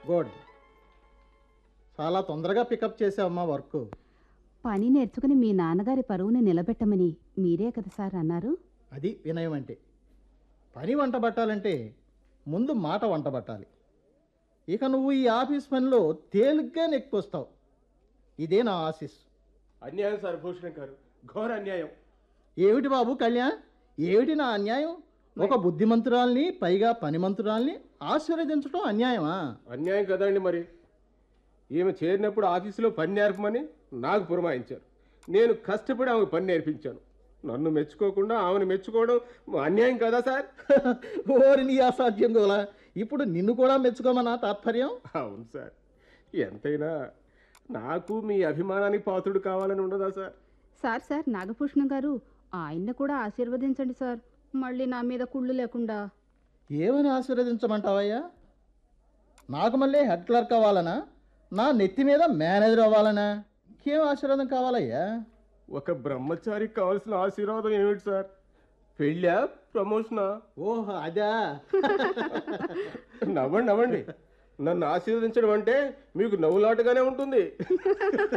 good చాలా తొందరగా pickup చేసావమ్మా work పని నేర్చుకుని మీ నాన్నగారి పరువుని నిలబెట్టమని మీరే కదా సార్ అన్నారు అది వినయం అంటే పని వంట పట్టాలంటే ముందు మాట వంట పట్టాలి ఇక నువ్వు ఈ ఆఫీస్ పనిలో తేలిగ్గా నెక్కొస్తావు ఇదే నా ఆశీస్ అన్యాయం సార్ భూషణం గారు ఘోర అన్యాయం ఏమిటి బాబు కళ్యాణ్ ఏమిటి నా అన్యాయం ఒక బుద్ధిమంతురాల్ని పైగా పనిమంతురాల్ని ఆశీర్వదించడం అన్యాయమా అన్యాయం కదండి మరి ఈమె చేరినప్పుడు ఆఫీసులో పని నేర్పమని నాకు పురమాయించారు నేను కష్టపడి ఆమెకు పని నేర్పించాను నన్ను మెచ్చుకోకుండా ఆమెను మెచ్చుకోవడం అన్యాయం కదా సార్ ఓరి నీ అసాధ్యం గోలా ఇప్పుడు నిన్ను కూడా మెచ్చుకోమనా తాత్పర్యం అవును సార్ ఎంతైనా నాకు మీ అభిమానానికి పాత్రుడు కావాలని ఉండదా సార్ సార్ సార్ నాగభూషణం గారు ఆయన్ని కూడా ఆశీర్వదించండి సార్ మళ్ళీ నా మీద కుళ్ళు లేకుండా ఏమని ఆశీర్వదించమంటావయ్యా నాకు మళ్ళీ హెడ్ క్లర్క్ అవ్వాలనా నా నెత్తి మీద మేనేజర్ అవ్వాలనా ఇంకేం ఆశీర్వాదం కావాలయ్యా ఒక బ్రహ్మచారికి కావాల్సిన ఆశీర్వాదం ఏమిటి సార్ పెళ్ళా ప్రమోషనా ఓహో అదా నవ్వండి నవ్వండి నన్ను ఆశీర్వదించడం అంటే మీకు నవ్వులాటగానే ఉంటుంది